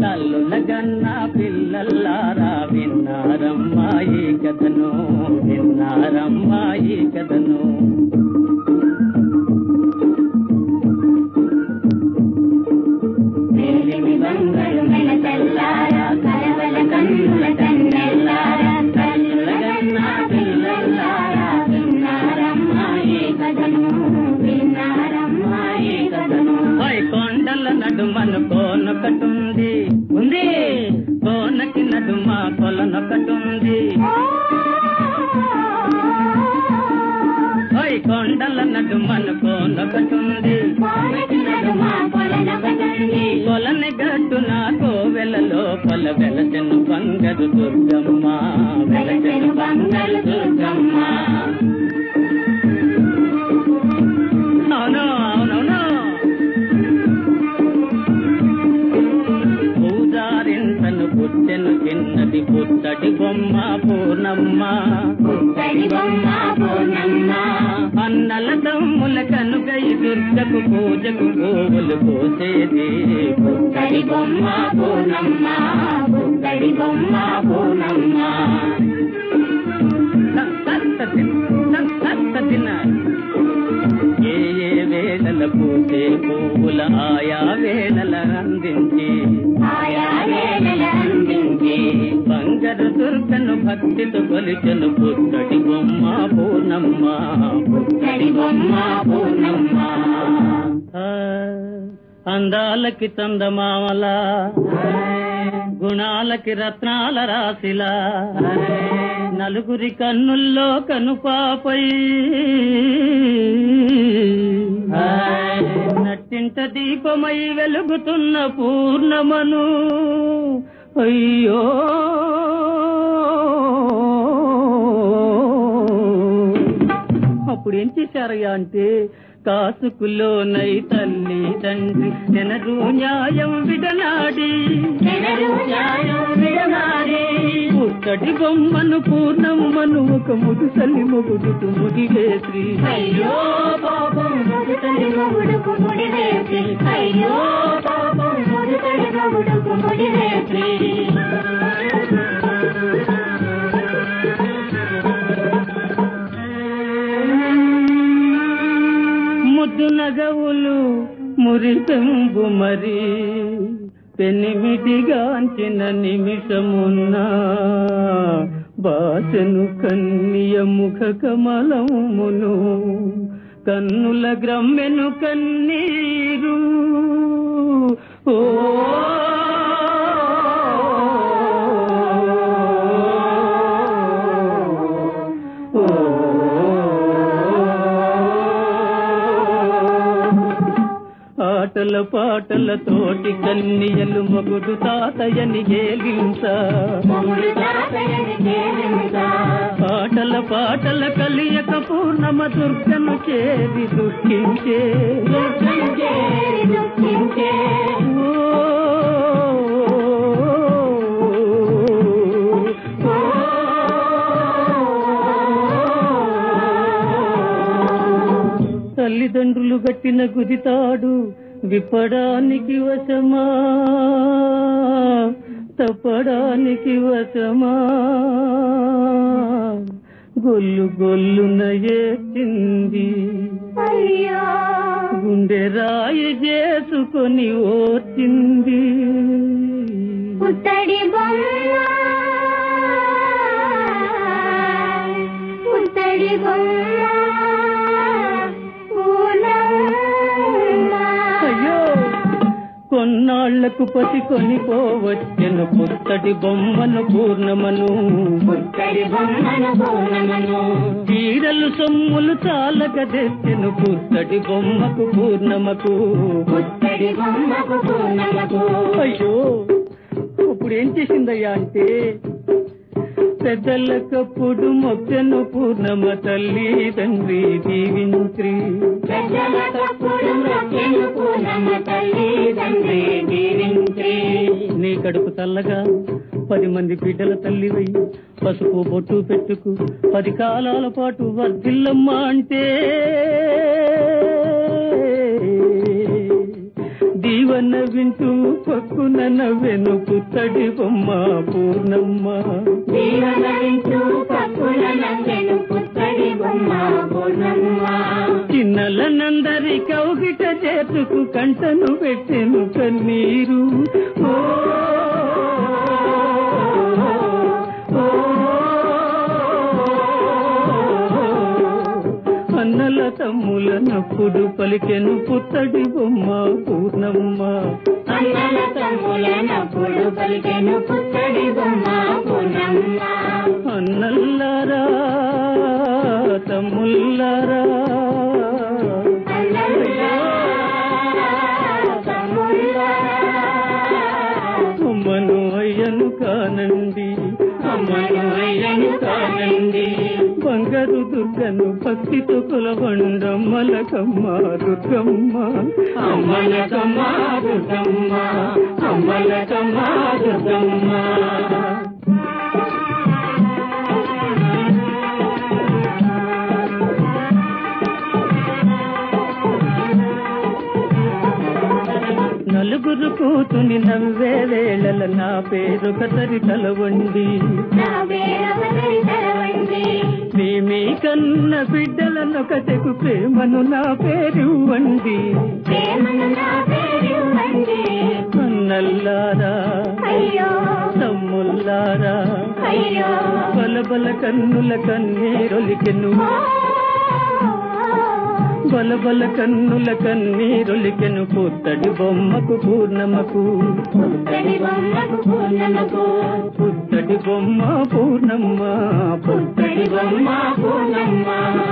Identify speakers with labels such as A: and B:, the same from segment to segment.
A: తల్లుల గన్న పిల్లల్లారా విన్నారమ్మా ఈ కథను విన్నారమ్మా ఈ కథను
B: మేలిమి బంగారు మెలతల్లారా కలవల కన్నుల కన్నెల్లారా తల్లుల గన్న పిల్లల్లారా విన్నారమ్మా ఈ కథను విన్నారమ్మా ఈ కథను
A: పై కొండల నడుమను కోనొకటుంది ఉంది కోనకి నడుమ కొలనొకటుంది పై కొండల నడుమను కోనొకటుంది
B: కోనకి నడుమ కొలనొకటుంది
A: కొలని గట్టున కోవెలలో కొల వెలసెను బంగారు దుర్గమ్మ
B: వెలసెను బంగారు దుర్గమ్మ
A: అవును అవునవును పూజారింతను పుట్టెను చిన్నది పుట్టడి బొమ్మ పూర్ణమ్మ
B: పుత్తడి బొమ్మ పూర్ణమ్మ
A: అన్నల తమ్ముల కనుగై దుర్గకు పూజకు గోవులు పోసేది
B: పుత్తడి బొమ్మ పూర్ణమ్మ పుత్తడి బొమ్మ పూర్ణమ్మ
A: ఏ ఏ వేళల పూసే పువ్వుల ఆయా వేళల అందించి
B: ఆయా వేళల అందించి
A: బంగారు దుర్గను భక్తితో కొలిచెను పుట్టడి బొమ్మ పూర్ణమ్మ
B: పుత్తడి బొమ్మ పూర్ణమ్మ
A: ఆ, అందాలకి చందమామల గుణాలకి రత్నాల రాశిలా నలుగురి కన్నుల్లో కనుపాపై నట్టింట దీపమై వెలుగుతున్న పూర్ణమను అయ్యో అప్పుడు ఏం చేశారయ్యా అంటే కాసుకులోనై తల్లి తండ్రి నెనరు న్యాయం విడనాడి
B: నెలరు న్యాయం విడనాడి
A: పుట్టడి బొమ్మను పూర్ణమ్మను ఒక ముదుసలి మొగుడుకు ముడివేసి
B: అయ్యో పాపం ముదుతడి మొగుడుకు ముడివేసి అయ్యో పాపం ముదుతడి మొగుడుకు ముడివేసి
A: ముద్దు నగవులు మురిపెంబు మరి పెనిమిటిగాంచిన నిమిషమున్న బాసను కన్నియ ముఖ కమలమును కన్నుల గ్రమ్మెను కన్నీరు ఓ ఆటల పాటల తోటి కన్నియలు మొగుడు తాతయ్యని గేలించ
B: మొగుడు తాతయ్యని కేలింత
A: పాటల పాటల కలియక పూర్ణమ దుర్గను చేరి దుఃఖించే
B: దుఃఖించే దుఃఖించే
A: తల్లిదండ్రులు గట్టిన గుదితాడు విప్పడానికి వశమా తప్పడానికి వశమా గొల్లు గొల్లున ఏచింది
B: అయ్యో
A: గుండె రాయి చేసుకొని ఓర్చింది
B: పుత్తడి బొమ్మ పుత్తడి బొమ్మ పూర్ణమ్మ.
A: అయ్యో కొన్నాళ్లకు పసి కొనిపోవచ్చెను పుత్తడి బొమ్మను పూర్ణమను
B: పుత్తడి బొమ్మను పూర్ణమను
A: చీరలు సొమ్ములు చాలక తెచ్చెను పుత్తడి బొమ్మకు పూర్ణమకు
B: పుత్తడి బొమ్మకు పూర్ణమకు
A: అయ్యో ఇప్పుడు ఏం చేసిందయ్యా అంటే పెద్దలకప్పుడు మొక్కను పూర్ణమ తల్లి తండ్రి దీవించి
B: పెద్దల తప్పుడు మొక్కెను పూర్ణమ్మ తల్లి తండ్రి దీవించి
A: నీ కడుపు చల్లగా పది మంది బిడ్డల తల్లివై పసుపు బొట్టు పెట్టుకు పది కాలాల పాటు వర్ధిల్లమ్మా అంటే దీవెన నవ్వింటూ పక్కున నవ్వెను పుత్తడి బొమ్మ పూర్ణమ్మ
B: జీవనరించు పప్పుల నందెను పుత్తడి బొమ్మ పూర్ణమ్మ
A: చిన్నలనందరి కౌగిట చేతుకు కంటను పెట్టెను కన్నీరు ఓ, ఓ, అన్నల తమ్ముల నప్పుడు పలికెను పుత్తడి బొమ్మ పూర్ణమ్మ
B: అన్నల తమ్ములనప్పుడు పలికెను పుత్తడి బొమ్మ పూర్ణమ్మ
A: అన్నల్లారా తమ్ముల్లారా అమ్మను అయ్యను కానండి అమ్మను అయ్యను కానండి బంగారు దుర్గను భక్తితో కులబండమ్మలకమ్మ దుర్గమ్మ అమ్మలకమ్మ దుర్గమ్మ అమ్మలకమ్మ దుర్గమ్మ నలుగురు కూతుని నవ్వే వేళల నా పేరు కతరి తలవండి
B: నా వేరవతరి తరవండి
A: మీ మీ కన్న బిడ్డలను కథకు ప్రేమను నా పేరు వండి
B: ప్రేమను నా పేరు వండి
A: అన్నల్లారా
B: అయ్యో
A: తమ్ముల్లారా
B: అయ్యో
A: బలబల కన్నుల కన్నీరొలికెను బలబల కన్నుల కన్నీరొలికెను పుత్తడి బొమ్మకు పూర్ణమకు
B: పుత్తడి బొమ్మకు పూర్ణమకు
A: పుత్తడి బొమ్మ పూర్ణమ్మ పుత్తడి బొమ్మ
B: పూర్ణమ్మ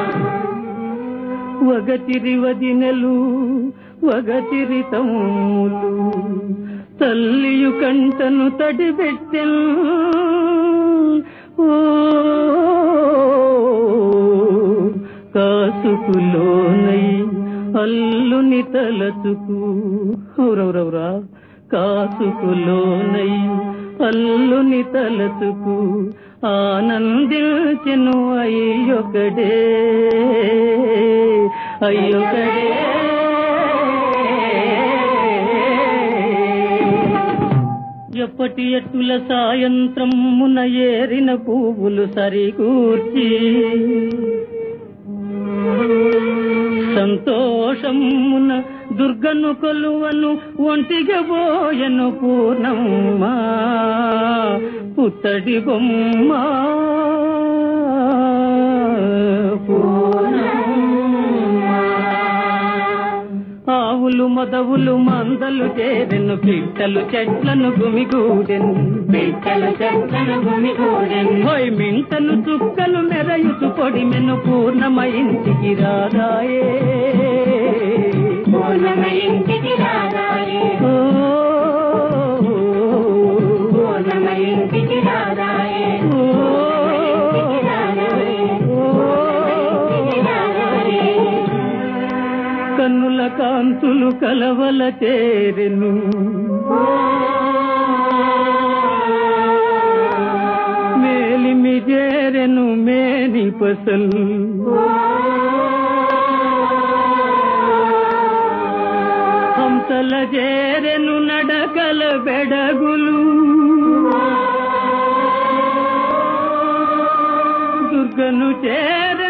A: వగతిరి వదినెలు వగతిరి తమ్ములు తల్లియు కంటను తడిబెట్టెను ఓ కాసుకులోనై అల్లుని తలచుకు రౌరవురా కాసుకులోనై అల్లుని తలచుకు ఆనందించెను అయ్యొకడే అయ్యొకడే ఎప్పటి ఎట్టుల సాయంత్రమున ఏరిన పువ్వులు సరికూర్చి సంతోషమున దుర్గను కొలువను ఒంటిగా పోయను పూర్ణమ్మ పుత్తడి బొమ్మ ఆవులు మొదవులు మందలు చేరెను పిట్టలు చెట్లను గుమిగూడెను
B: బిడ్డలు చెట్లను భూమి కూడెను
A: హోయ్ మింటను చుక్కలు మెరయుతు పొడిమెను పూర్ణమ ఇంటికి రాదాయే
B: పూర్ణమ ఇంటికి రాదాయే
A: ఓ,
B: పూర్ణమ ఇంటికి రాదాయే
A: ఓ,
B: ఇంటికి రాదాయే ఇంటికి రాదాయే
A: కన్నుల కాంతులు కలవల చేరెను మేలిమి చేరెను మేని పసల్ హంసల చేరెను నడకల బెడగులు దుర్గను చేర